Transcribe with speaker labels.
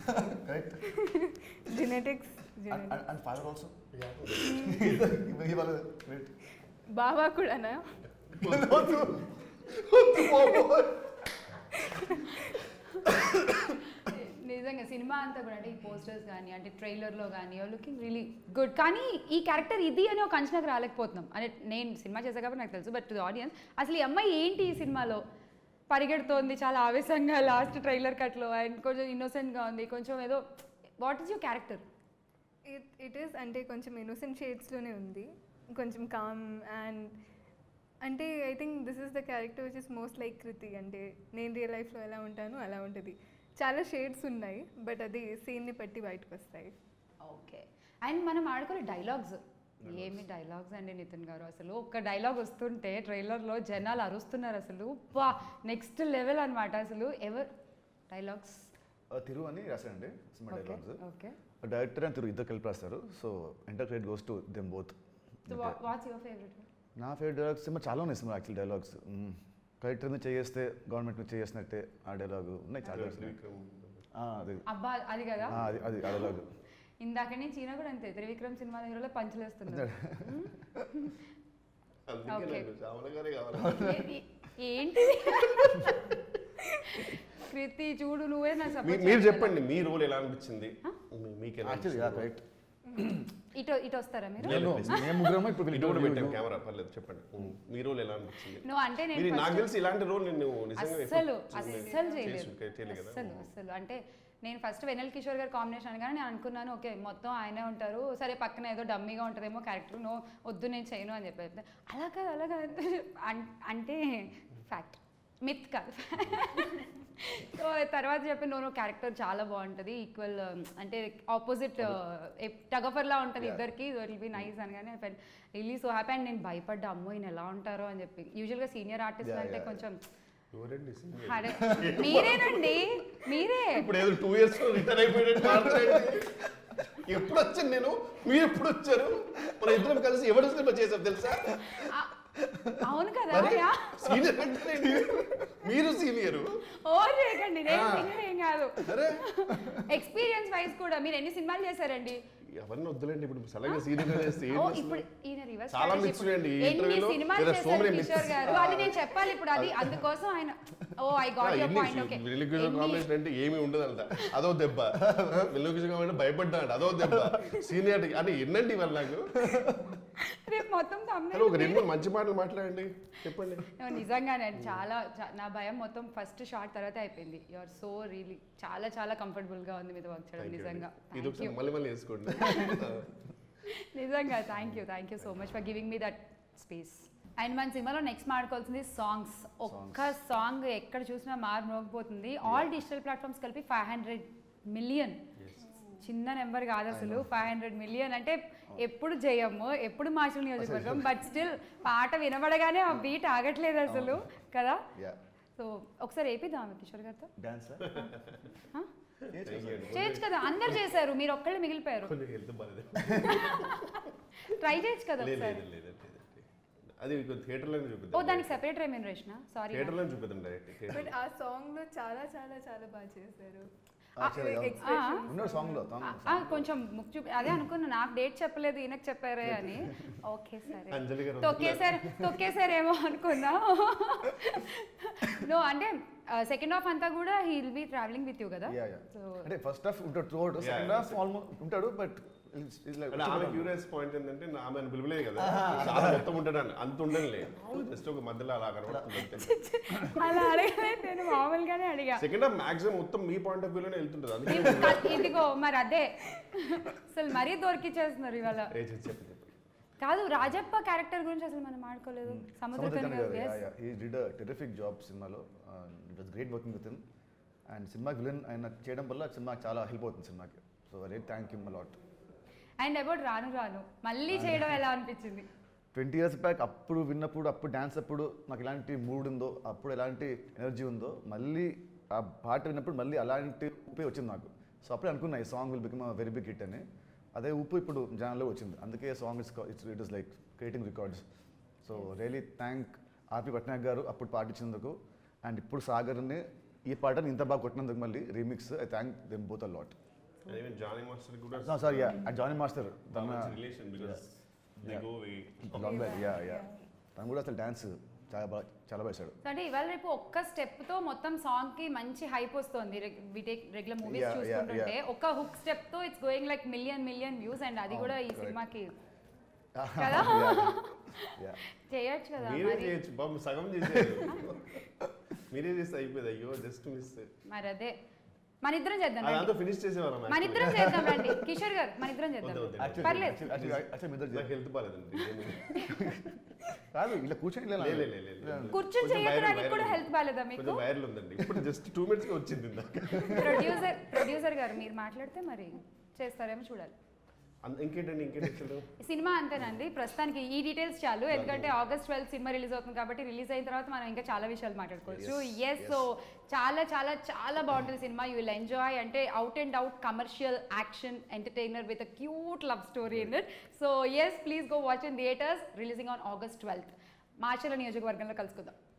Speaker 1: Correct
Speaker 2: genetics
Speaker 1: and father also great
Speaker 2: బావా కూడానా నిజంగా సినిమా అంతా కూడా అంటే ఈ పోస్టర్స్ కానీ అంటే ట్రైలర్లో కానీ లుకింగ్ రియలీ గుడ్ కానీ ఈ క్యారెక్టర్ ఇది అని ఒక అంచనాకు రాలేకపోతున్నాం అంటే నేను సినిమా చేసా కాబట్టి నాకు తెలుసు బట్ టు ఆడియన్స్ అసలు ఈ అమ్మాయి ఏంటి ఈ సినిమాలో పరిగెడుతోంది చాలా ఆవేశంగా లాస్ట్ ట్రైలర్ కట్లో అండ్ కొంచెం ఇన్నోసెంట్గా ఉంది కొంచెం ఏదో what is your character
Speaker 3: it it is అంటే కొంచెం ఇన్నోసెంట్ షేడ్స్లోనే ఉంది కొంచెం కామ్ అండ్ అంటే I think this is the character which is most like Kriti అంటే నేను రియల్ లైఫ్లో ఎలా ఉంటానో అలా ఉంటుంది చాలా షేడ్స్ ఉన్నాయి బట్ అది సీన్ని బట్టి బయటకు వస్తాయి
Speaker 2: ఓకే అండ్ మనం ఆడుకునే డైలాగ్స్ ఏమి డైలాగ్స్ అండి నితిన్ గారు అసలు ఒక్క డైలాగ్ వస్తుంటే ట్రైలర్లో జనాలు అరుస్తున్నారు అసలు వా నెక్స్ట్ లెవెల్ అన్నమాట అసలు ఎవరు డైలాగ్స్
Speaker 1: తిరు అని రాశారండి cinema
Speaker 2: okay
Speaker 1: dialogues
Speaker 2: okay
Speaker 1: director అని తిరు ఇద్దరు కలిపి రాస్తారు so entire credit goes to them both
Speaker 2: so what's your favourite
Speaker 1: నా ఫేవరెట్ డైలాగ్స్ సినిమా చాలా ఉన్నాయి సినిమా యాక్చువల్ డైలాగ్స్ కలెక్టర్ మీద చేస్తే గవర్నమెంట్ మీద చేసినట్టే ఆ డైలాగ్ ఉన్నాయి చాలా dialogues ఉన్నాయి. ఆ, అది
Speaker 2: అబ్బా అది కదా
Speaker 1: ఆ, అది అది ఆ డైలాగ్
Speaker 2: ఇందాక నుంచి ఈయన కూడా అంతే త్రివిక్రమ్ సినిమా హీరోలో పంచులేస్తున్నారు
Speaker 4: అందుకే
Speaker 2: Okay.
Speaker 4: నాకు శ్యామల గారే కావాలి
Speaker 2: ఏ- ఏ- ఏంటి కృతి చూడు నువ్వే నా
Speaker 4: మీ-
Speaker 2: సపోర్ట్
Speaker 4: మీరు చెప్పండి మీ రోల్ ఎలా అనిపించింది మీ- మీకు ఎలా
Speaker 1: యాక్చువల్లీ
Speaker 4: అనిపించింది?
Speaker 1: కరెక్ట్
Speaker 2: ఇటు ఇటు వస్తారా మీరు
Speaker 4: లేదు,
Speaker 1: నేను
Speaker 4: please.
Speaker 1: మేము ముగ్గురము ఇప్పుడు
Speaker 4: ఇటు కూడా
Speaker 1: వీళ్ళు-
Speaker 4: పెట్టాను కెమెరా పర్లేదు చెప్పండి ఉమ్, మీ రోల్ ఎలా అనిపించింది
Speaker 2: నువ్వు అంటే నేను
Speaker 4: మీరు నాకు
Speaker 2: first-
Speaker 4: తెలిసి ఇలాంటి రోల్ నేను నిజంగా ఎప్పుడు
Speaker 2: అస్సలు
Speaker 4: చూడలేదు.
Speaker 2: అస్సలు చేయలేదు
Speaker 4: చేసు- చేయలేదు కదా
Speaker 2: అస్సలు అస్సలు అంటే నేను ఫస్ట్ వెనల్ కిషోర్ గారి కాంబినేషన్ అనగానే నేను అనుకున్నాను ఓకే మొత్తం ఆయనే ఉంటారు సరే పక్కన ఏదో డమ్మీగా ఉంటుందేమో క్యారెక్టర్ నో వద్దు నేను చేయను అని చెప్పి అలా కాదు అలా కాదు అన్- అంటే ఫ్యాక్ట్ మిత్ కాదు సో తర్వాత చెప్పి నో నో క్యారెక్టర్ చాలా బాగుంటుంది ఈక్వల్ అంటే ఆపోజిట్ టగఫర్లా ఉంటుంది ఇద్దరికి ఇట్ విల్ బి నైస్ అనగానే రిలీ సో హ్యాపీ అండ్ నేను భయపడ్డా అమ్మో ఈయన ఎలా ఉంటారో అని చెప్పి యూజువల్గా సీనియర్ ఆర్టిస్ట్
Speaker 1: Yeah,
Speaker 2: అంటే
Speaker 1: yeah,
Speaker 2: కొంచెం
Speaker 4: ఎవరండి senior?
Speaker 2: అరే మీరేనండి మీరే
Speaker 4: ఇప్పుడు ఏదో టూ ఇయర్స్ రిటర్న్ అయిపోయినట్టు మాట్లాడండి ఎప్పుడు వచ్చాను నేను మీరు ఎప్పుడు వచ్చారు మన ఇద్దరం కలిసి ఎవరు సినిమా చేసాం తెలుసా
Speaker 2: ఆ, అవును కదా
Speaker 4: మరి
Speaker 2: యా.
Speaker 4: సీనియర్ అంటే మీరు సీనియర్
Speaker 2: ఓ చేయకండి నేను
Speaker 4: ఆ.
Speaker 2: senior ఏం కాదు
Speaker 4: అరే
Speaker 2: ఎక్స్పీరియన్స్ వైజ్ కూడా మీరు ఎన్ని సినిమాలు చేశారండి
Speaker 4: ఎవరిని వద్దులేండి ఇప్పుడు సడన్గా సీనియర్ చేస్తే
Speaker 2: ఓ
Speaker 4: ఏంటి
Speaker 2: ఇప్పుడు
Speaker 4: అసలు?
Speaker 2: ఈయన రివర్స్
Speaker 4: చాలా myths ఉన్నాయండి. ఈ
Speaker 2: ఎన్ని
Speaker 4: interview లో
Speaker 2: సినిమాలు
Speaker 4: there are so
Speaker 2: చేశారు
Speaker 4: many
Speaker 2: కిషోర్
Speaker 4: myths.
Speaker 2: గారు అది నేను చెప్పాలి ఇప్పుడు అది అందుకోసం ఆయన oh I got your point okay
Speaker 4: వెలుగుజం కాంబినేషన్ అంటే ఏమీ ఉండదంట అదో దెబ్బ వెలుగుజం కాంబినేషన్ భయపడ్డా అంట అదో దెబ్బ సీనియర్ అని ఎన్నండి ఇవాళ నాకు
Speaker 2: రేపు మొత్తం
Speaker 4: హలో ఒక
Speaker 2: thumbnail
Speaker 4: రెండు మూడు మంచి మాటలు మాట్లాడండి చెప్పండి
Speaker 2: No, నిజంగానే అండి చాలా చా- నా భయం మొత్తం ఫస్ట్ షార్ట్ తర్వాత అయిపోయింది యు ఆర్ సో రియలీ చాలా చాలా కంఫర్టబుల్ గా ఉంది మీతో వర్క్ చేయడం
Speaker 4: Thank you
Speaker 2: నిజంగా
Speaker 4: అండి. ఇది
Speaker 2: Thank
Speaker 4: ఒకసారి
Speaker 2: you.
Speaker 4: మళ్ళీ మళ్ళీ వేసుకోండి
Speaker 2: నిజంగా thank you thank you so much for giving me that space and మన సినిమాలో నెక్స్ట్ మాట్లాడుకోవాల్సింది సాంగ్స్ ఒక్క సాంగ్ ఎక్కడ చూసినా మారు మోగిపోతుంది ఆల్ డిజిటల్ ప్లాట్ఫామ్స్ కలిపి ఫైవ్ హండ్రెడ్ మిలియన్ చిన్న నెంబర్ కాదు అసలు ఫైవ్ హండ్రెడ్ మిలియన్ అంటే ఎప్పుడు జయము ఎప్పుడు మార్షల్ నియోజకవర్గం బట్ స్టిల్ పాట వినబడగానే ఆ బీట్ ఆగట్లేదు అసలు కదా
Speaker 1: యా
Speaker 2: సో ఒకసారి వేపిద్దాం కిషోర్ గారితో
Speaker 1: డాన్స్
Speaker 2: Huh? చేయొచ్చు కదా అందరు చేశారు మీరు ఒక్కళ్ళు మిగిలిపోయారు
Speaker 4: కొంచెం హెల్త్ బాగాలేదు
Speaker 2: ట్రై చేయొచ్చు కదా
Speaker 4: లేదు
Speaker 2: ఒకసారి
Speaker 4: లేదు లేదు లేదు అది కొంచెం థియేటర్లోనే
Speaker 2: ఓ
Speaker 4: చూపిద్దాం
Speaker 2: దానికి సెపరేట్ రెమ్యూనరేషన్ సారీ
Speaker 4: థియేటర్లోనే చూపిద్దాం డైరెక్ట్ థియేటర్
Speaker 3: బట్ ఆ సాంగ్లో చాలా చాలా చాలా బాగా చేశారు
Speaker 1: Actually, అవును.
Speaker 3: Expressions.
Speaker 1: ఉన్నాడు సాంగ్ లో తను
Speaker 2: ఆ, కొంచెం ముక్కు చూపి అదే అనుకున్నా నాకు డేట్ చెప్పలేదు ఈయనకు చెప్పారే అని ఓకే సరే
Speaker 4: అంజలి గారు
Speaker 2: తొక్కేసారు తొక్కేసారేమో అనుకున్నా నో అంటే సెకండ్ హాఫ్ అంతా కూడా he will be travelling with you కదా
Speaker 1: యా యా
Speaker 2: సో
Speaker 1: అంటే ఫస్ట్ హాఫ్ ఉంటాడు throughout
Speaker 4: Yeah,
Speaker 1: second half almost ఉంటాడు బట్
Speaker 4: అంటే ఆమె క్యూరియస్ పాయింట్ ఏంటంటే నా ఆమె పిలువలేదు కదా చాలా మొత్తం ఉంటాడు అంత ఉండనులే జస్ట్ ఒక మధ్యలో అలా కనబడుతుంది
Speaker 2: అలా అడగలేదు నేను మామూలుగానే అడిగా
Speaker 4: సెకండ్ హాఫ్ మాక్సిమం మొత్తం మీ పాయింట్ ఆఫ్ వ్యూలోనే వెళ్తుంటుంది అందుకే
Speaker 2: ఇది- ఇదిగో మరి అదే అసలు మరీ దొరికిచ్చేస్తున్నారు ఇవాళ
Speaker 4: ఏ చెప్పు చెప్పు చెప్పు.
Speaker 2: కాదు రాజప్ప క్యారెక్టర్ గురించి అసలు మనం మాట్లాడుకోలేదు సముద్రతని
Speaker 1: ఈ డిడ్ టెరిఫిక్ జాబ్ సినిమాలో it was great working with him and సినిమాకి విలన్ ఆయన చేయడం వల్ల సినిమాకి చాలా హెల్ప్ అవుతుంది సినిమాకి so rate thank you a lot
Speaker 2: and about రాను రాను మళ్ళీ చేయడం ఎలా అనిపించింది
Speaker 1: ట్వంటీ ఇయర్స్ బ్యాక్ అప్పుడు విన్నప్పుడు అప్పుడు డ్యాన్స్ అప్పుడు నాకు ఎలాంటి మూడ్ ఉందో అప్పుడు ఎలాంటి ఎనర్జీ ఉందో మళ్ళీ ఆ పాట విన్నప్పుడు మళ్ళీ అలాంటి ఊపే వచ్చింది నాకు సో అప్పుడే అనుకున్నా ఈ song will become very big hit అని అదే ఊపు ఇప్పుడు జనాల్లో వచ్చింది అందుకే song it's it's it is like creating records so really thank RP Patnaik garu అప్పుడు పాటించినందుకు అండ్ ఇప్పుడు సాగర్ని ఈ పాటని ఇంత బాగా కొట్టినందుకు మళ్ళీ remix I thank them both a lot
Speaker 4: even Jani master కూడా
Speaker 1: సార్ యా జానీ మాస్టర్ తన
Speaker 4: relation because they go way
Speaker 1: long back yeah yeah తను కూడా అసలు డ్యాన్స్ చాలా బాగా చాలా బాగా వేశాడు
Speaker 2: సో అంటే ఇవాళ రేపు ఒక్క స్టెప్ తో మొత్తం సాంగ్ కి మంచి హైప్ వస్తుంది రెగ్యులర్ మూవీస్
Speaker 1: Yeah, yeah,
Speaker 2: చూసుకుంటుంటే ఒక్క హుక్ స్టెప్ తో it's going like million million views and అది కూడా ఈ
Speaker 1: correct.
Speaker 2: సినిమాకి కదా?
Speaker 1: యా
Speaker 2: చేయొచ్చు కదా
Speaker 4: మీరే
Speaker 2: మరి
Speaker 4: చేయొచ్చు బాబు సగం చేసేది మీరే చేస్తే అయిపోయింది అయ్యో జస్ట్ మిస్
Speaker 2: మరి అదే మన ఇద్దరం చేద్దాం
Speaker 4: అదంతా
Speaker 2: రండి.
Speaker 4: ఫినిష్ చేసేవాళ్ళం
Speaker 2: మన ఇద్దరం చేద్దాం రండి కిషోర్ గారు మన ఇద్దరం
Speaker 4: వద్దు,
Speaker 2: చేద్దాం
Speaker 4: వద్దు.
Speaker 2: పర్లేదు
Speaker 1: యాక్చువల్లీ మీద
Speaker 4: నాకు హెల్త్ బాగాలేదండి
Speaker 1: కాదు ఇలా కూర్చొని ఇలా
Speaker 4: లే, లే, లే, లే, లే.
Speaker 2: కూర్చొని
Speaker 4: కొంచెం
Speaker 2: చేయడానికి
Speaker 4: viral,
Speaker 2: కూడా
Speaker 4: viral
Speaker 2: హెల్త్ బాగాలేదా మీకు
Speaker 4: కొంచెం వైరల్ ఉందండి ఇప్పుడు జస్ట్ టూ మినిట్స్ వచ్చింది ఇందాక
Speaker 2: ప్రొడ్యూసర్ ప్రొడ్యూసర్ గారు మీరు మాట్లాడితే మరి చేస్తారేమో చూడాలి
Speaker 4: అంత- ఇంకేంటండి ఇంకేంటి అసలు
Speaker 2: ఈ సినిమా అంతేనండి ప్రస్తుతానికి ఈ డీటెయిల్స్ చాలు ఎందుకంటే ఆగస్ట్ ట్వెల్త్ సినిమా రిలీజ్ అవుతుంది కాబట్టి రిలీజ్ అయిన తర్వాత మనం ఇంకా చాలా విషయాలు మాట్లాడుకోవచ్చు ఎస్ సో చాలా చాలా చాలా బాగుంటుంది సినిమా యూ విల్ ఎంజాయ్ అంటే out and out commercial action entertainer with a cute love story in it so yes please go watch in theatres releasing on August twelfth Macherla నియోజకవర్గంలో కలుసుకుందాం